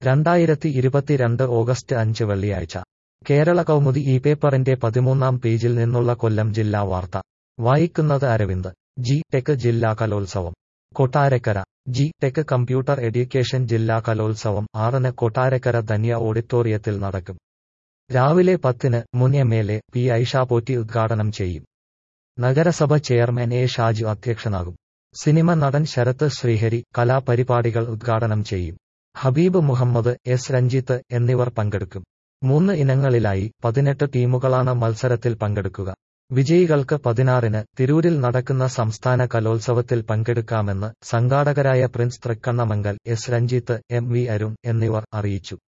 രണ്ടായിരത്തി ഇരുപത്തിരണ്ട് ഓഗസ്റ്റ് അഞ്ച് വെള്ളിയാഴ്ച കേരള കൗമുദി ഈ പേപ്പറിന്റെ പതിമൂന്നാം പേജിൽ നിന്നുള്ള കൊല്ലം ജില്ലാ വാർത്ത വായിക്കുന്നത് അരവിന്ദ് ജി ടെക് ജില്ലാ കലോത്സവം Kottarakkara G tech computer education ജില്ലാ കലോത്സവം ആറിന് കൊട്ടാരക്കര ധന്യ ഓഡിറ്റോറിയത്തിൽ നടക്കും രാവിലെ പത്തിന് മുൻ M L A P Aisha Potty ഉദ്ഘാടനം ചെയ്യും നഗരസഭ ചെയർമാൻ എ ഷാജു അധ്യക്ഷനാകും സിനിമ നടൻ ശരത് ശ്രീഹരി കലാപരിപാടികൾ ഉദ്ഘാടനം ചെയ്യും ഹബീബ് മുഹമ്മദ് എസ് രഞ്ജിത്ത് എന്നിവർ പങ്കെടുക്കും മൂന്ന് ഇനങ്ങളിലായി പതിനെട്ട് ടീമുകളാണ് മത്സരത്തിൽ പങ്കെടുക്കുക വിജയികൾക്ക് പതിനാറിന് തിരൂരിൽ നടക്കുന്ന സംസ്ഥാന കലോത്സവത്തിൽ പങ്കെടുക്കാമെന്ന് സംഘാടകരായ Prince Thrikkannamangal S Ranjith M V Arun എന്നിവർ അറിയിച്ചു